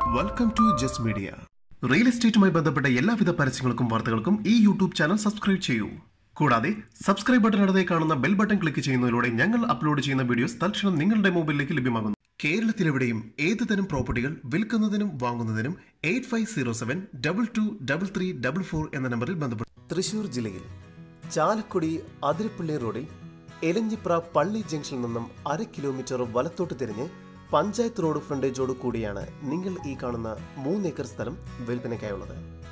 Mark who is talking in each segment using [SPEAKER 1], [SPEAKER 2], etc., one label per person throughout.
[SPEAKER 1] welcome to ജസ് media real എസ്റ്റേറ്റുമായി ബന്ധപ്പെട്ട എല്ലാവിധ പരസ്യങ്ങൾക്കും വാർത്തകൾക്കും ഈ യൂട്യൂബ് ചാനൽ സബ്സ്ക്രൈബ് ചെയ്യൂ കൂടാതെ സബ്സ്ക്രൈബ് ബട്ടൺ അടുത്തേ കാണുന്ന ബെൽ ബട്ടൺ ക്ലിക്ക് ചെയ്യുന്നതിലൂടെ ഞങ്ങൾ അപ്ലോഡ് ചെയ്യുന്ന വീഡിയോസ് തൽക്ഷണം നിങ്ങളുടെ മൊബൈലിലേക്ക് ലഭ്യമാകുന്നു കേരളത്തിലെവിടെയും ഏത് തരം പ്രോപ്പർട്ടികൾ വിൽക്കുന്നതിനും വാങ്ങുന്നതിനും eight five zero seven double two double three double four എന്ന നമ്പറിൽ ബന്ധപ്പെടും
[SPEAKER 2] തൃശൂർ ജില്ലയിൽ ചാലക്കുടി അതിരപ്പള്ളി റോഡിൽ എലഞ്ഞിപ്ര പള്ളി ജംഗ്ഷനിൽ നിന്നും അര കിലോമീറ്റർ വലത്തോട്ട് തിരിഞ്ഞ് പഞ്ചായത്ത് റോഡ് ഫ്രണ്ടേജോട് കൂടിയാണ് നിങ്ങൾ ഈ കാണുന്ന മൂന്ന് ഏക്കർ സ്ഥലം വിൽപ്പനയ്ക്കായുള്ളത്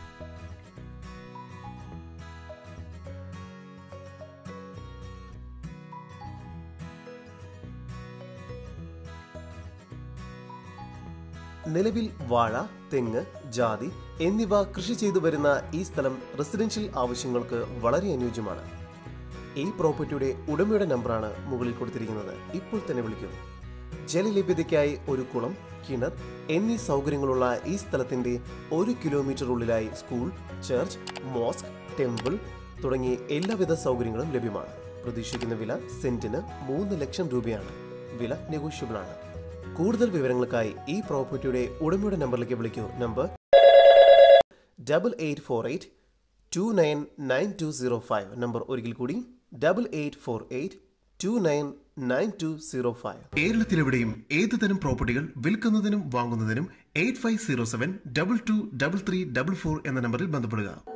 [SPEAKER 2] നിലവിൽ വാഴ തെങ്ങ് ജാതി എന്നിവ കൃഷി ചെയ്തു വരുന്ന ഈ സ്ഥലം റെസിഡൻഷ്യൽ ആവശ്യങ്ങൾക്ക് വളരെ അനുയോജ്യമാണ് ഈ പ്രോപ്പർട്ടിയുടെ ഉടമയുടെ നമ്പറാണ് മുകളിൽ കൊടുത്തിരിക്കുന്നത് ഇപ്പോൾ തന്നെ വിളിക്കും ജലലഭ്യതയ്ക്കായി ഒരു കുളം കിണർ എന്നീ സൗകര്യങ്ങളുള്ള ഈ സ്ഥലത്തിന്റെ ഒരു കിലോമീറ്റർ ഉള്ളിലായി സ്കൂൾ ചർച്ച് മോസ്ക് ടെമ്പിൾ തുടങ്ങി എല്ലാവിധ സൗകര്യങ്ങളും ലഭ്യമാണ് പ്രതീക്ഷിക്കുന്ന വില സെന്റിന് മൂന്ന് ലക്ഷം രൂപയാണ് വില നെഗോഷ്യബിൾ ആണ് കൂടുതൽ വിവരങ്ങൾക്കായി ഈ പ്രോപ്പർട്ടിയുടെ ഉടമയുടെ നമ്പറിലേക്ക് വിളിക്കൂ number double eight four eight two nine nine two zero five number ഒരിക്കൽ കൂടി double eight four eight two nine nine two zero five
[SPEAKER 1] കേരളത്തിലെവിടെയും ഏത് തരം പ്രോപ്പർട്ടികൾ വിൽക്കുന്നതിനും വാങ്ങുന്നതിനും eight five zero seven double two double three double four എന്ന നമ്പറിൽ ബന്ധപ്പെടുക